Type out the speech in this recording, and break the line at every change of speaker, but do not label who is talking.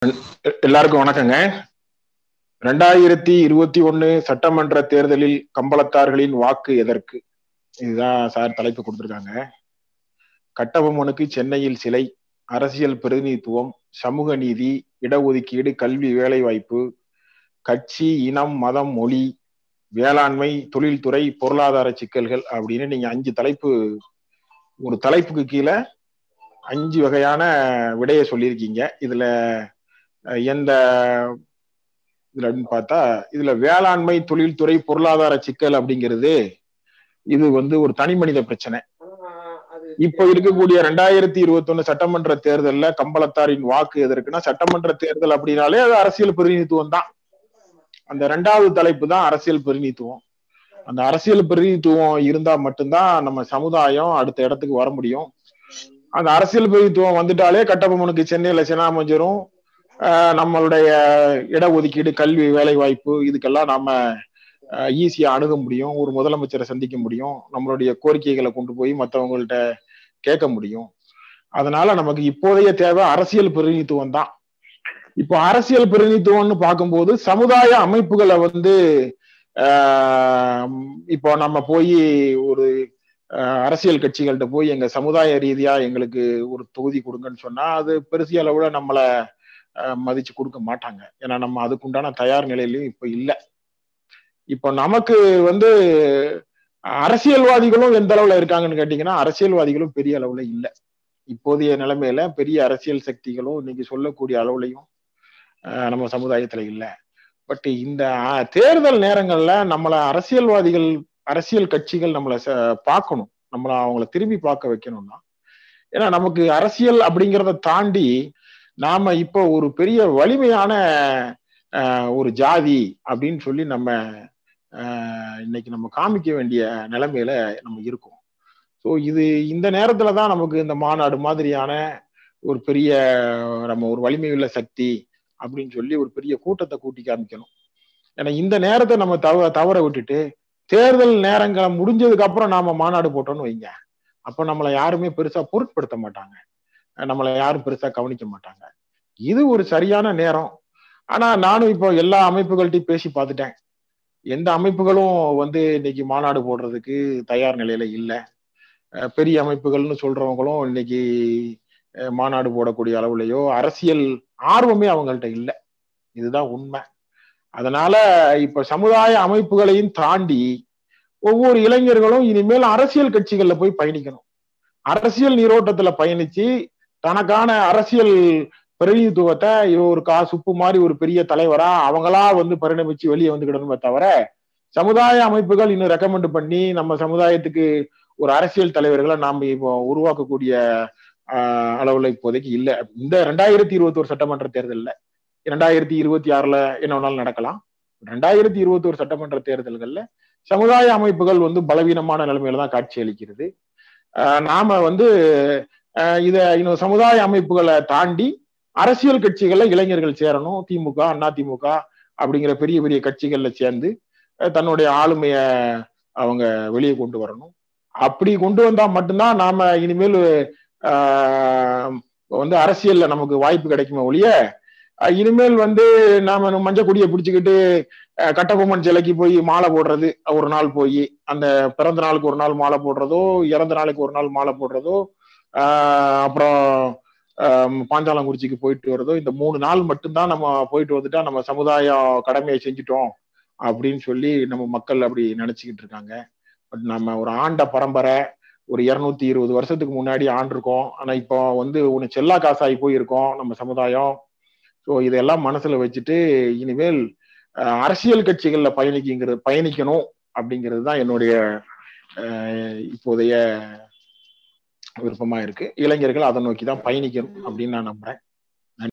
எல்லாருக்கும் வணக்கங்க ரெண்டாயிரத்தி இருபத்தி ஒண்ணு சட்டமன்ற தேர்தலில் கம்பளத்தார்களின் வாக்கு எதற்கு இதுதான் சார் தலைப்பு கொடுத்திருக்காங்க கட்டபொம்மனுக்கு சென்னையில் சிலை அரசியல் பிரதிநிதித்துவம் சமூக நீதி இடஒதுக்கீடு கல்வி வேலைவாய்ப்பு கட்சி இனம் மதம் மொழி வேளாண்மை தொழில்துறை பொருளாதார சிக்கல்கள் அப்படின்னு நீங்க அஞ்சு தலைப்பு ஒரு தலைப்புக்கு கீழே அஞ்சு வகையான விடையை சொல்லியிருக்கீங்க இதுல எந்த இதுல பார்த்தா இதுல வேளாண்மை தொழில்துறை பொருளாதார சிக்கல் அப்படிங்கிறது இது வந்து ஒரு தனி மனித பிரச்சனை இப்ப இருக்கக்கூடிய ரெண்டாயிரத்தி இருபத்தி ஒண்ணு சட்டமன்ற தேர்தல்ல கம்பளத்தாரின் வாக்கு எதற்குன்னா சட்டமன்ற தேர்தல் அப்படின்னாலே அது அரசியல் பிரதிநிதித்துவம் தான் அந்த ரெண்டாவது தலைப்பு தான் அரசியல் பிரதிநிதித்துவம் அந்த அரசியல் பிரதிநிதித்துவம் இருந்தா மட்டும்தான் நம்ம சமுதாயம் அடுத்த இடத்துக்கு வர முடியும் அந்த அரசியல் பிரதித்துவம் வந்துட்டாலே கட்டபொம்மனுக்கு சென்னையில சினாமஞ்சரும் நம்மளுடைய இடஒதுக்கீடு கல்வி வேலை வாய்ப்பு இதுக்கெல்லாம் நாம ஈஸியா அணுக முடியும் ஒரு முதலமைச்சரை சந்திக்க முடியும் நம்மளுடைய கோரிக்கைகளை கொண்டு போய் மற்றவங்கள்ட்ட கேட்க முடியும் அதனால நமக்கு இப்போதைய தேவை அரசியல் பிரதிநிதித்துவம் தான் இப்போ அரசியல் பிரதிநிதித்துவம்னு பார்க்கும்போது சமுதாய அமைப்புகளை வந்து இப்போ நம்ம போய் ஒரு அரசியல் கட்சிகள்கிட்ட போய் எங்க சமுதாய ரீதியா எங்களுக்கு ஒரு தொகுதி கொடுங்கன்னு சொன்னா அது பெருசிய அளவுல நம்மள மதிச்சு கொடுக்க மாட்டாங்க ஏன்னா நம்ம அதுக்குண்டான தயார் நிலையிலையும் இப்ப இல்லை இப்போ நமக்கு வந்து அரசியல்வாதிகளும் எந்த அளவுல இருக்காங்கன்னு கேட்டீங்கன்னா அரசியல்வாதிகளும் பெரிய அளவுல இல்லை இப்போதைய நிலைமையில பெரிய அரசியல் சக்திகளும் இன்னைக்கு சொல்லக்கூடிய அளவுலையும் நம்ம சமுதாயத்துல இல்லை பட் இந்த தேர்தல் நேரங்கள்ல நம்மள அரசியல்வாதிகள் அரசியல் கட்சிகள் நம்மளை பார்க்கணும் நம்மள அவங்கள திரும்பி பார்க்க வைக்கணும்னா ஏன்னா நமக்கு அரசியல் அப்படிங்கிறத தாண்டி நாம இப்போ ஒரு பெரிய வலிமையான ஒரு ஜாதி அப்படின்னு சொல்லி நம்ம இன்னைக்கு நம்ம காமிக்க வேண்டிய நிலைமையில நம்ம இருக்கோம் ஸோ இது இந்த நேரத்துல தான் நமக்கு இந்த மாநாடு மாதிரியான ஒரு பெரிய நம்ம ஒரு வலிமையுள்ள சக்தி அப்படின்னு சொல்லி ஒரு பெரிய கூட்டத்தை கூட்டி காமிக்கணும் ஏன்னா இந்த நேரத்தை நம்ம தவ தவற விட்டுட்டு தேர்தல் நேரங்களை முடிஞ்சதுக்கு அப்புறம் நாம மாநாடு போட்டோம்னு வைங்க அப்ப நம்மளை யாருமே பெருசா பொருட்படுத்த மாட்டாங்க நம்மளை யாரும் பெருசா கவனிக்க மாட்டாங்க இது ஒரு சரியான நேரம் ஆனா நானும் இப்போ எல்லா அமைப்புகள்ட்டையும் பேசி பார்த்துட்டேன் எந்த அமைப்புகளும் வந்து இன்னைக்கு மாநாடு போடுறதுக்கு தயார் நிலையில இல்லை பெரிய அமைப்புகள்னு சொல்றவங்களும் இன்னைக்கு மாநாடு போடக்கூடிய அளவுலையோ அரசியல் ஆர்வமே அவங்கள்ட்ட இல்லை இதுதான் உண்மை அதனால இப்ப சமுதாய அமைப்புகளையும் தாண்டி ஒவ்வொரு இளைஞர்களும் இனிமேல் அரசியல் கட்சிகள்ல போய் பயணிக்கணும் அரசியல் நீரோட்டத்துல பயணிச்சு தனக்கான அரசியல் பிரதிநிதித்துவத்தை ஒரு கா சுப்பு மாதிரி ஒரு பெரிய தலைவரா அவங்களா வந்து பரிணமிச்சு வெளியே வந்துக்கிடணுமே தவிர சமுதாய அமைப்புகள் இன்னும் ரெக்கமெண்ட் பண்ணி நம்ம சமுதாயத்துக்கு ஒரு அரசியல் தலைவர்களை நாம இப்போ உருவாக்கக்கூடிய அளவுல இப்போதைக்கு இல்லை இந்த ரெண்டாயிரத்தி இருபத்தி ஒரு சட்டமன்ற தேர்தலில் இரண்டாயிரத்தி இருபத்தி ஆறுல என்ன வேணாலும் நடக்கலாம் ரெண்டாயிரத்தி இருபத்தி ஒரு சட்டமன்ற தேர்தல்கள்ல சமுதாய அமைப்புகள் வந்து பலவீனமான நிலைமையில தான் காட்சி அளிக்கிறது நாம வந்து இத இன்னும் சமுதாய அமைப்புகளை தாண்டி அரசியல் கட்சிகள்ல இளைஞர்கள் சேரணும் திமுக அண்ணா திமுக அப்படிங்கிற பெரிய பெரிய கட்சிகள்ல சேர்ந்து தன்னுடைய ஆளுமைய அவங்க வெளியே கொண்டு வரணும் அப்படி கொண்டு வந்தா மட்டும்தான் நாம இனிமேல் வந்து அரசியல்ல நமக்கு வாய்ப்பு கிடைக்குமே ஒழிய இனிமேல் வந்து நாம மஞ்சள் கொடியை பிடிச்சுக்கிட்டு கட்டபொம்மன் சிலைக்கு போய் மாலை போடுறது ஒரு நாள் போய் அந்த பிறந்த நாளுக்கு ஒரு நாள் மாலை போடுறதோ இறந்த நாளுக்கு ஒரு நாள் மாலை போடுறதோ அப்புறம் பாஞ்சாலங்குறிச்சிக்கு போயிட்டு வர்றதோ இந்த மூணு நாள் மட்டும்தான் நம்ம போயிட்டு வந்துட்டா நம்ம சமுதாயம் கடமையை செஞ்சுட்டோம் அப்படின்னு சொல்லி நம்ம மக்கள் அப்படி நினைச்சுக்கிட்டு இருக்காங்க பட் நம்ம ஒரு ஆண்ட பரம்பரை ஒரு இருநூத்தி இருபது வருஷத்துக்கு முன்னாடி ஆண்டிருக்கோம் ஆனா இப்போ வந்து ஒன்று செல்லா காசாகி போயிருக்கோம் நம்ம சமுதாயம் ஸோ இதெல்லாம் மனசுல வச்சுட்டு இனிமேல் அரசியல் கட்சிகள்ல பயணிக்குங்கிறது பயணிக்கணும் அப்படிங்கிறது தான் என்னுடைய இப்போதைய விருப்பமா இருக்கு இளைஞர்கள் அதை நோக்கி தான் பயணிக்கணும் அப்படின்னு நான் நம்புறேன்